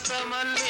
ரசமல்லி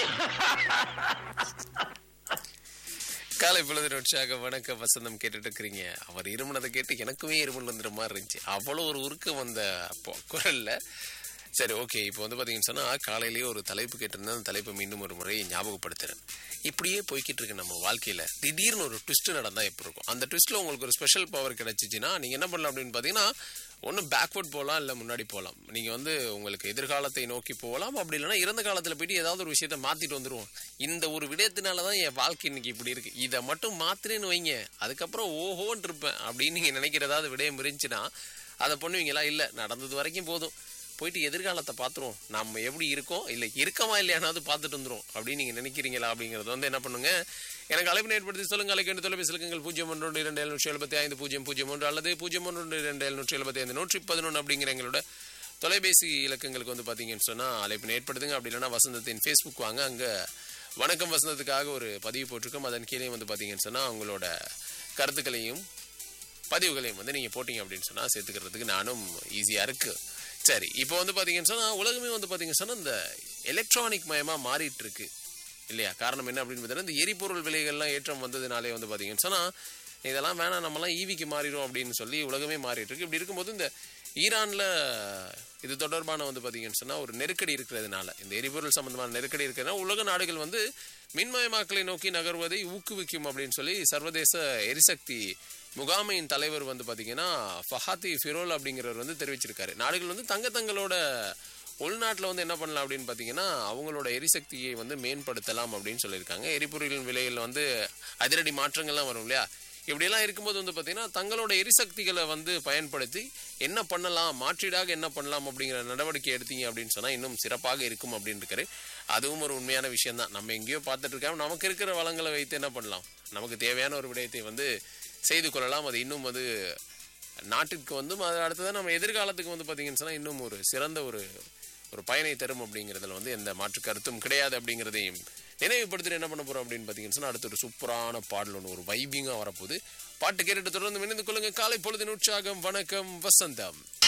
காலை பொழுது உற்சாக வணக்கம் வசந்தம் கேட்டுட்டு இருக்கிறீங்க அவர் இருமுனதை கேட்டு எனக்குமே இருமல் வந்துற மாதிரி இருந்துச்சு அவ்வளோ ஒரு உருக்கம் வந்த அப்போ குரல்ல சரி ஓகே இப்போ வந்து பார்த்தீங்கன்னு சொன்னால் காலையிலேயே ஒரு தலைப்பு கேட்டிருந்தேன் அந்த தலைப்பை மீண்டும் ஒரு முறை ஞாபகப்படுத்துறேன் இப்படியே போய்கிட்டு இருக்கு நம்ம வாழ்க்கையில் திடீர்னு ஒரு ட்விஸ்ட் நடந்தால் எப்படி இருக்கும் அந்த ட்விஸ்ட்டில் உங்களுக்கு ஒரு ஸ்பெஷல் பவர் கிடைச்சிச்சின்னா நீங்கள் என்ன பண்ணலாம் அப்படின்னு பார்த்தீங்கன்னா ஒன்று பேக்வர்ட் போகலாம் இல்லை முன்னாடி போகலாம் நீங்கள் வந்து உங்களுக்கு எதிர்காலத்தை நோக்கி போகலாம் அப்படி இல்லைன்னா இறந்த காலத்தில் போயிட்டு ஏதாவது ஒரு விஷயத்தை மாற்றிட்டு வந்துருவோம் இந்த ஒரு விடயத்தினால தான் என் வாழ்க்கை இன்னைக்கு இப்படி இருக்கு இதை மட்டும் மாத்திரேன்னு வைங்க அதுக்கப்புறம் ஓஹோன்னு இருப்பேன் அப்படின்னு நீங்கள் நினைக்கிற ஏதாவது விடயம் இருந்துச்சுன்னா அதை பண்ணுவீங்களா இல்லை நடந்தது வரைக்கும் போதும் போயிட்டு எதிர்காலத்தை பார்த்துருவோம் நம்ம எப்படி இருக்கோம் இல்லை இருக்கமா இல்லையானாவது பார்த்துட்டு வந்துரும் அப்படின்னு நீங்கள் நினைக்கிறீங்களா அப்படிங்கிறது வந்து என்ன பண்ணுங்க எனக்கு அழைப்பு ஏற்படுத்தி சொல்லுங்க அழைக்க தொலைபேசி இலக்கங்கள் பூஜ்ஜியம் ஒன்று ஒன்று இரண்டு எழுநூற்றி எழுபத்தி ஐந்து பூஜ்ஜியம் பூஜ்ஜியம் ஒன்று அல்லது பூஜ்ஜியம் ஒன்று ஒன்று இரண்டு எழுநூற்றி எழுபத்தி ஐந்து நூற்றி பதினொன்று அப்படிங்கிற எங்களோட தொலைபேசி இலக்கங்களுக்கு வந்து பார்த்தீங்கன்னு சொன்னால் அழைப்பு ஏற்படுத்துங்க அப்படி இல்லைன்னா வசந்தத்தின் ஃபேஸ்புக் வாங்க அங்கே வணக்கம் வசந்தத்துக்காக ஒரு பதிவு போட்டிருக்கோம் அதன் கீழே வந்து பார்த்தீங்கன்னு சொன்னால் அவங்களோட கருத்துக்களையும் பதிவுகளையும் வந்து நீங்கள் போட்டிங்க அப்படின்னு சொன்னால் சேர்த்துக்கிறதுக்கு நானும் ஈஸியாக இருக்கு சரி இப்போ வந்து பார்த்தீங்கன்னு சொன்னால் உலகமே வந்து பார்த்தீங்கன்னு சொன்னால் இந்த எலக்ட்ரானிக் மயமாக மாறிட்டு இருக்கு இல்லையா காரணம் என்ன அப்படின்னு பார்த்தீங்கன்னா இந்த எரிபொருள் விலைகள்லாம் ஏற்றம் வந்ததுனாலே வந்து பார்த்தீங்கன்னு சொன்னால் இதெல்லாம் வேணாம் நம்மலாம் ஈவிக்கு மாறிடும் அப்படின்னு சொல்லி உலகமே மாறிட்டு இருக்கு இப்படி இருக்கும்போது இந்த ஈரானில் இது தொடர்பான வந்து பார்த்தீங்கன்னு சொன்னால் ஒரு நெருக்கடி இருக்கிறதுனால இந்த எரிபொருள் சம்பந்தமான நெருக்கடி இருக்கிறதுனால உலக நாடுகள் வந்து மின்மயமாக்கலை நோக்கி நகர்வதை ஊக்குவிக்கும் அப்படின்னு சொல்லி சர்வதேச எரிசக்தி முகாமையின் தலைவர் வந்து பார்த்தீங்கன்னா ஃபஹாத்தி ஃபிரோல் அப்படிங்கிறவர் வந்து தெரிவிச்சிருக்காரு நாடுகள் வந்து தங்க தங்களோட உள்நாட்டில் வந்து என்ன பண்ணலாம் அப்படின்னு பார்த்தீங்கன்னா அவங்களோட எரிசக்தியை வந்து மேம்படுத்தலாம் அப்படின்னு சொல்லியிருக்காங்க எரிபொருளின் விலையில் வந்து அதிரடி மாற்றங்கள்லாம் வரும் இல்லையா இப்படியெல்லாம் இருக்கும்போது வந்து பார்த்தீங்கன்னா தங்களோட எரிசக்திகளை வந்து பயன்படுத்தி என்ன பண்ணலாம் மாற்றீடாக என்ன பண்ணலாம் அப்படிங்கிற நடவடிக்கை எடுத்தீங்க அப்படின்னு சொன்னால் இன்னும் சிறப்பாக இருக்கும் அப்படின்னு இருக்காரு அதுவும் ஒரு உண்மையான விஷயம் தான் நம்ம எங்கேயோ பார்த்துட்டு இருக்கோம் நமக்கு இருக்கிற வளங்களை வைத்து என்ன பண்ணலாம் நமக்கு தேவையான ஒரு விடயத்தை வந்து செய்து கொள்ளலாம் அது இன்னும் அது நாட்டிற்கு வந்து அது அடுத்ததான் நம்ம எதிர்காலத்துக்கு வந்து பார்த்தீங்கன்னு சொன்னால் இன்னும் ஒரு சிறந்த ஒரு ஒரு பயனை தரும் அப்படிங்கிறதுல வந்து எந்த மாற்று கருத்தும் கிடையாது அப்படிங்கிறதையும் நினைவுபடுத்திட்டு என்ன பண்ண போறோம் அப்படின்னு பார்த்தீங்கன்னு சொன்னா அடுத்து ஒரு சூப்பரான பாடல் ஒன்று ஒரு வைபிங்காக வரப்போகுது பாட்டு கேட்டுட்டு தொடர்ந்து இணைந்து கொள்ளுங்க காலை பொழுதின் உற்சாகம் வணக்கம் வசந்தம்